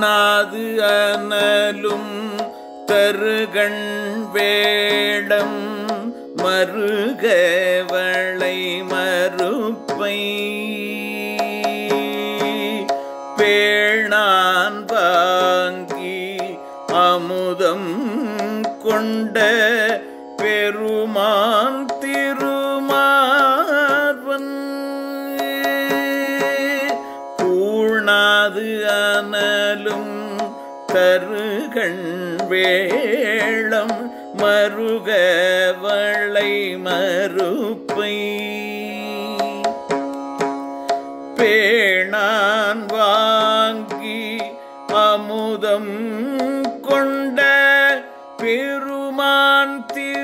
பூணாது அனலும் தருகண் வேடம் மருகவளை மறுப்பை பேணான் வாங்கி அமுதம் கொண்ட பெருமான் திருமார்வன் பூணாது அனலும் தருகண் வேளம் மருகவளை மறுப்பை பேணான் வாங்கி அமுதம் கொண்ட பெருமான்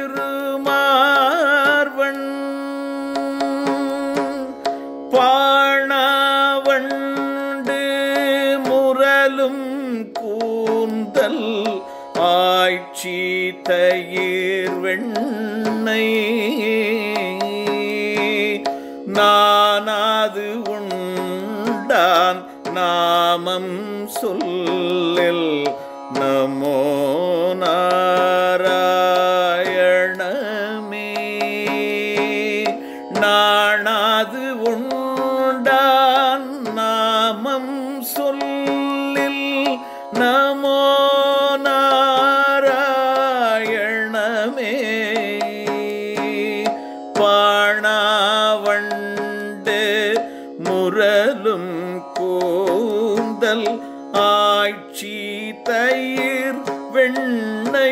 திருமார்வன் பாணாவண்டு முரலும் கூந்தல் ஆட்சி தயிர் வெண்ணை நானாது உண்டான் நாமம் சொல்லில் நமோ நாராயணமே நாணாது உண்டான் நாமம் சொல்லில் நமோ நாராயணமே பாணாவண்டு முரலும் கூந்தல் ஆட்சி தயிர் வெண்ணை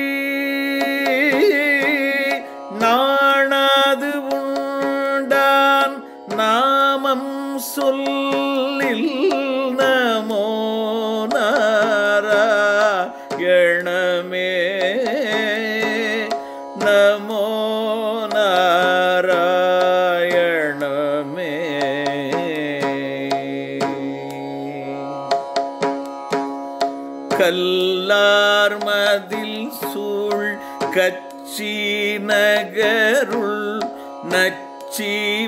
நாணாது உண்டான் நாமம் சொல்லில் நமோ நாராயணமே நமோ நாராயணமே கல்லார் மதில் சூழ் கச்சி நகருள் நச்சி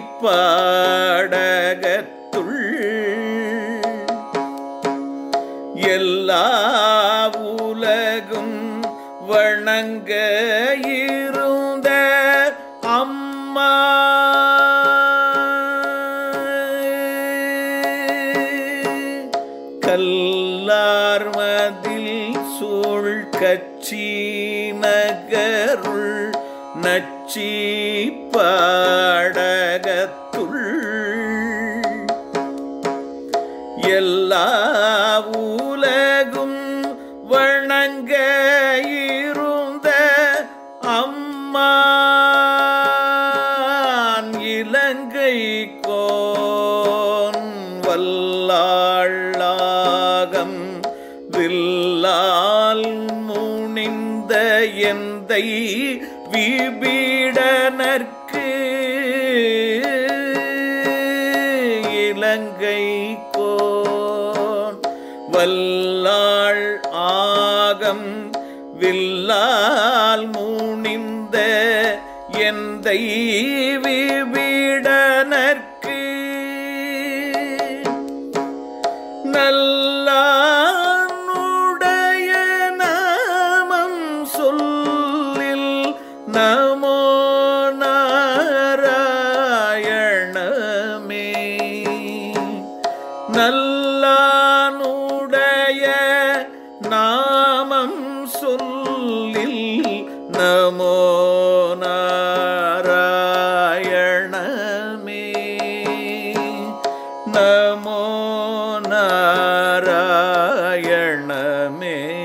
பாடகத்துள் எல்லா உலகும் வணங்க இருந்த அம்மா கல்லார் மதில் சூழ் கச்சி நகருள் நச்சி பாடகத்துள் எல்லா உலகும் வணங்க இருந்த அம்மான் இலங்கை கோன் வல்லாளாகம் வில்லால் முனிந்த எந்தை விபீடனர்க்கு இலங்கை கோன் வல்லாள் ஆகம் வில்லால் முனிந்த எந்தை விபீடனர்க்கு நல்லானுடைய நாமம் சொல்லில் நமோ நாராயணமே நல்லானுடைய நாமம் சொல்லில் நமோ நாராயணமே நமோ நாராயணமே